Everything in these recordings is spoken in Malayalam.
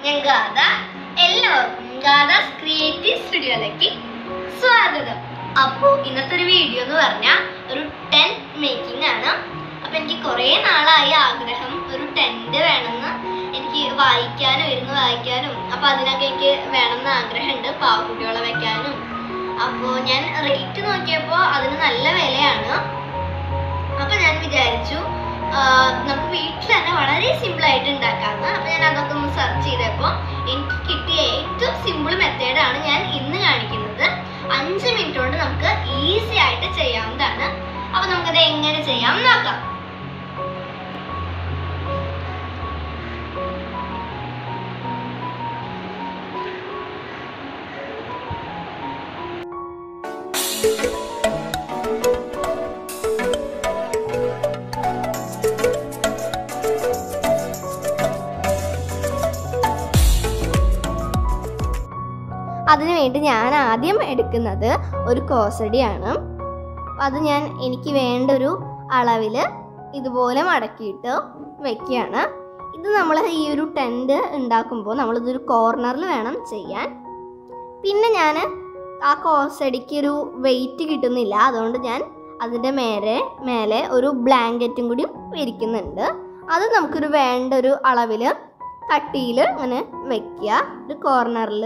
ഞാൻ ഗാഥ എല്ലാവർക്കും ഗാഥാസ് ക്രിയേറ്റീവ് സ്റ്റുഡിയോയിലേക്ക് സ്വാഗതം അപ്പോൾ ഇന്നത്തെ ഒരു വീഡിയോ എന്ന് പറഞ്ഞാൽ ഒരു ടെന്റ് മേക്കിംഗ് ആണ് അപ്പം എനിക്ക് കുറേ നാളായി ആഗ്രഹം ഒരു ടെന്റ് വേണമെന്ന് എനിക്ക് വായിക്കാനും ഇരുന്ന് വായിക്കാനും അപ്പം അതിനൊക്കെ എനിക്ക് വേണമെന്ന് ആഗ്രഹമുണ്ട് പാവക്കുട്ടികളെ വെക്കാനും അപ്പോൾ ഞാൻ റേറ്റ് നോക്കിയപ്പോൾ അതിന് നല്ല വിലയാണ് അപ്പൊ ഞാൻ വിചാരിച്ചു ആ, നമുക്ക് വീട്ടിൽ തന്നെ വളരെ സിമ്പിൾ ആയിട്ട് ഉണ്ടാക്കാമെന്ന് അപ്പൊ ഞാൻ അതൊക്കെ ഒന്ന് സെർച്ച് ചെയ്തപ്പോൾ എനിക്ക് കിട്ടിയ ഏറ്റവും സിമ്പിൾ മെത്തേഡാണ് ഞാൻ ഇന്ന് കാണിക്കുന്നത് അഞ്ച് മിനിറ്റ് കൊണ്ട് നമുക്ക് ഈസി ആയിട്ട് ചെയ്യാവുന്നതാണ് അപ്പൊ നമുക്കത് എങ്ങനെ ചെയ്യാം എന്ന് നോക്കാം അതിനു വേണ്ടി ഞാൻ ആദ്യം എടുക്കുന്നത് ഒരു കോസടിയാണ് അപ്പം അത് ഞാൻ എനിക്ക് വേണ്ട ഒരു അളവിൽ ഇതുപോലെ മടക്കിയിട്ട് വെക്കുകയാണ് ഇത് നമ്മൾ ഈ ഒരു ടെൻറ്റ് ഉണ്ടാക്കുമ്പോൾ നമ്മളിതൊരു കോർണറിൽ വേണം ചെയ്യാൻ പിന്നെ ഞാൻ ആ കോസടിക്ക് ഒരു വെയിറ്റ് കിട്ടുന്നില്ല അതുകൊണ്ട് ഞാൻ അതിൻ്റെ മേലെ മേലെ ഒരു ബ്ലാങ്കറ്റും കൂടി വിരിക്കുന്നുണ്ട് അത് നമുക്കൊരു വേണ്ട ഒരു അളവിൽ കട്ടിയിൽ ഇങ്ങനെ വെക്കുക ഒരു കോർണറിൽ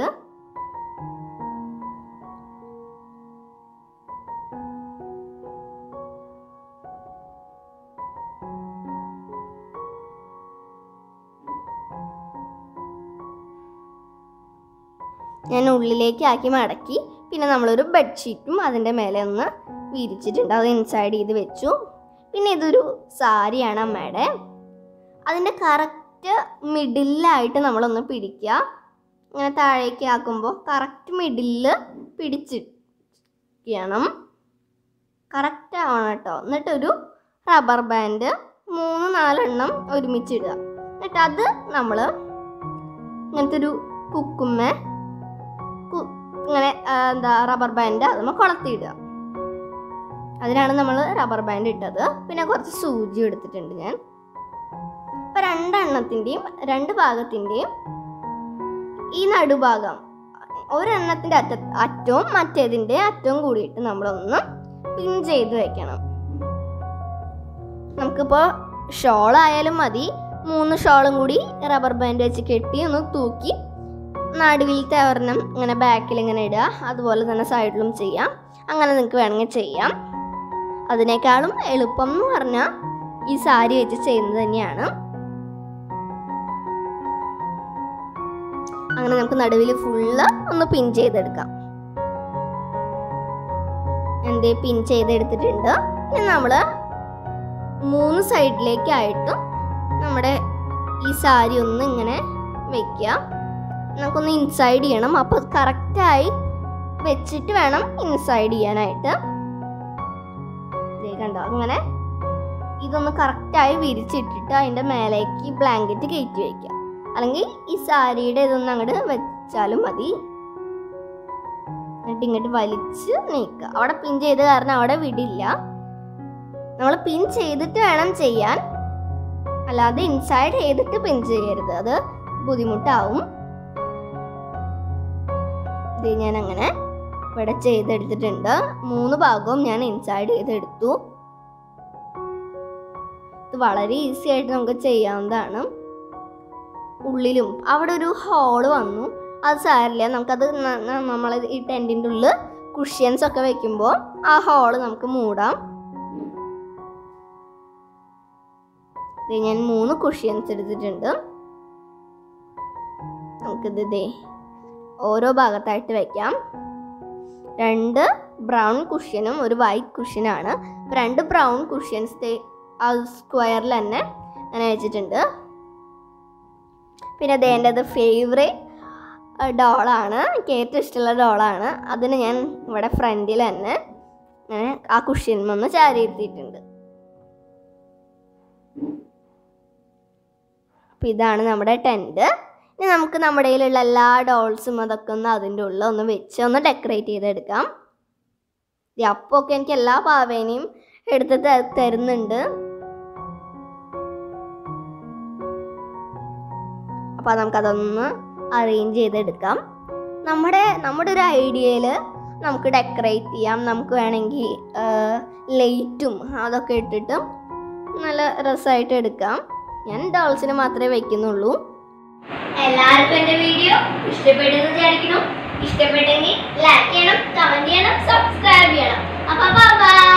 ഞാൻ ഉള്ളിലേക്ക് ആക്കി മടക്കി പിന്നെ നമ്മളൊരു ബെഡ്ഷീറ്റും അതിൻ്റെ മേലെ ഒന്ന് വിരിച്ചിട്ടുണ്ട് അത് ഇൻസൈഡ് ചെയ്ത് വെച്ചു പിന്നെ ഇതൊരു സാരിയാണ് അമ്മയുടെ അതിൻ്റെ കറക്റ്റ് മിഡിലായിട്ട് നമ്മളൊന്ന് പിടിക്കുക ഇങ്ങനെ താഴേക്ക് ആക്കുമ്പോൾ കറക്റ്റ് മിഡിലിൽ പിടിച്ചിരിക്കണം കറക്റ്റ് ആവണം കേട്ടോ എന്നിട്ടൊരു റബ്ബർ ബാൻഡ് മൂന്ന് നാലെണ്ണം ഒരുമിച്ചിടുക എന്നിട്ട് അത് നമ്മൾ ഇങ്ങനത്തെ ഒരു കുക്കുമ്മ കു- ഇങ്ങനെ ആ, എന്താ റബ്ബർ ബാൻഡ് അത് നമ്മൾ കൊളത്തിയിടുക അതിനാണ് നമ്മൾ റബ്ബർ ബാൻഡ് ഇട്ടത് പിന്നെ കുറച്ച് സൂചി എടുത്തിട്ടുണ്ട് ഞാൻ ഇപ്പം രണ്ടെണ്ണത്തിൻ്റെയും രണ്ട് ഭാഗത്തിൻ്റെയും ഈ നടുഭാഗം ഒരെണ്ണത്തിൻ്റെ അറ്റ അറ്റവും മറ്റേതിൻ്റെ അറ്റവും കൂടിയിട്ട് നമ്മളൊന്ന് പിൻ ചെയ്ത് വെക്കണം നമുക്കിപ്പോൾ ഷോളായാലും മതി മൂന്ന് ഷോളും കൂടി റബ്ബർ ബാൻഡ് വെച്ച് കെട്ടി ഒന്ന് തൂക്കി നടുവിലത്തെ ഒരെണ്ണം ഇങ്ങനെ ബാക്കിൽ ഇങ്ങനെ ഇടുക അതുപോലെ തന്നെ സൈഡിലും ചെയ്യാം അങ്ങനെ നിങ്ങൾക്ക് വേണമെങ്കിൽ ചെയ്യാം അതിനേക്കാളും എളുപ്പം എന്ന് പറഞ്ഞാൽ ഈ സാരി വെച്ച് ചെയ്യുന്നത് തന്നെയാണ് അങ്ങനെ നമുക്ക് നടുവിൽ ഫുള്ള് ഒന്ന് പിൻ ചെയ്തെടുക്കാം എന്തേ പിൻ ചെയ്തെടുത്തിട്ടുണ്ട് ഇനി നമ്മൾ മൂന്ന് സൈഡിലേക്കായിട്ടും നമ്മുടെ ഈ സാരി ഒന്ന് ഇങ്ങനെ വെക്കുക നമുക്കൊന്ന് ഇൻസൈഡ് ചെയ്യണം അപ്പോൾ അത് കറക്റ്റായി വെച്ചിട്ട് വേണം ഇൻസൈഡ് ചെയ്യാനായിട്ട് ദേ കണ്ടോ അങ്ങനെ ഇതൊന്ന് കറക്റ്റായി വിരിച്ചിട്ടിട്ട് അതിൻ്റെ മേലേക്ക് ബ്ലാങ്കറ്റ് കയറ്റി വയ്ക്കുക അല്ലെങ്കിൽ ഈ സാരിയുടെ ഇതൊന്ന് അങ്ങോട്ട് വെച്ചാലും മതി എന്നിട്ട് ഇങ്ങോട്ട് വലിച്ച് നീക്കുക അവിടെ പിൻ ചെയ്ത കാരണം അവിടെ വിടില്ല നമ്മൾ പിൻ ചെയ്തിട്ട് വേണം ചെയ്യാൻ അല്ലാതെ ഇൻസൈഡ് ചെയ്തിട്ട് പിൻ ചെയ്യരുത് അത് ബുദ്ധിമുട്ടാവും ഇത് ഞാൻ അങ്ങനെ ഇവിടെ ചെയ്തെടുത്തിട്ടുണ്ട് മൂന്ന് ഭാഗവും ഞാൻ ഇൻസൈഡ് ചെയ്തെടുത്തു ഇത് വളരെ ഈസി ആയിട്ട് നമുക്ക് ചെയ്യാവുന്നതാണ് ഉള്ളിലും അവിടെ ഒരു ഹോള് വന്നു അത് സാരില്ല നമുക്കത് നമ്മൾ ഈ ടെൻറ്റിൻ്റെ ഉള്ളിൽ കുഷ്യൻസ് ഒക്കെ വെക്കുമ്പോൾ ആ ഹോള് നമുക്ക് മൂടാം ദേ ഞാൻ മൂന്ന് കുഷ്യൻസ് എടുത്തിട്ടുണ്ട് നമുക്കിത് ദേ ഓരോ ഭാഗത്തായിട്ട് വെക്കാം രണ്ട് ബ്രൗൺ കുഷ്യനും ഒരു വൈറ്റ് കുഷ്യനാണ് രണ്ട് ബ്രൗൺ കുഷ്യൻസ് ആ സ്ക്വയറിൽ തന്നെ അങ്ങനെ വെച്ചിട്ടുണ്ട് പിന്നെ അതേണ്ടത് ഫേവറേറ്റ് ഡോളാണ് എനിക്ക് ഏറ്റവും ഇഷ്ടമുള്ള ഡോളാണ് അതിന് ഞാൻ ഇവിടെ ഫ്രണ്ടിൽ തന്നെ അങ്ങനെ ആ കുഷ്യൻമൊന്ന് ചാരി ഇരുത്തിയിട്ടുണ്ട് അപ്പോൾ ഇതാണ് നമ്മുടെ ടെൻറ്റ് ഇനി നമുക്ക് നമ്മുടെ കയ്യിലുള്ള എല്ലാ ഡോൾസും അതൊക്കെ ഒന്ന് അതിൻ്റെ ഉള്ളിൽ ഒന്ന് വെച്ച് ഒന്ന് ഡെക്കറേറ്റ് ചെയ്തെടുക്കാം അപ്പോൾ ഒക്കെ എനിക്ക് എല്ലാ പാവേനെയും എടുത്ത് ത- തരുന്നുണ്ട് അപ്പോൾ നമുക്കതൊന്ന് അറേഞ്ച് ചെയ്തെടുക്കാം നമ്മുടെ നമ്മുടെ ഒരു ഐഡിയയിൽ നമുക്ക് ഡെക്കറേറ്റ് ചെയ്യാം നമുക്ക് വേണമെങ്കിൽ ലൈറ്റും അതൊക്കെ ഇട്ടിട്ടും നല്ല രസമായിട്ട് എടുക്കാം ഞാൻ ഡോൾസിന് മാത്രമേ വയ്ക്കുന്നുള്ളൂ എല്ലാവർക്കും എൻ്റെ വീഡിയോ ഇഷ്ടപ്പെട്ടെന്ന് വിചാരിക്കുന്നു ഇഷ്ടപ്പെട്ടെങ്കിൽ ലൈക്ക് ചെയ്യണം കമൻറ്റ് ചെയ്യണം സബ്സ്ക്രൈബ് ചെയ്യണം അപ്പോൾ ബൈ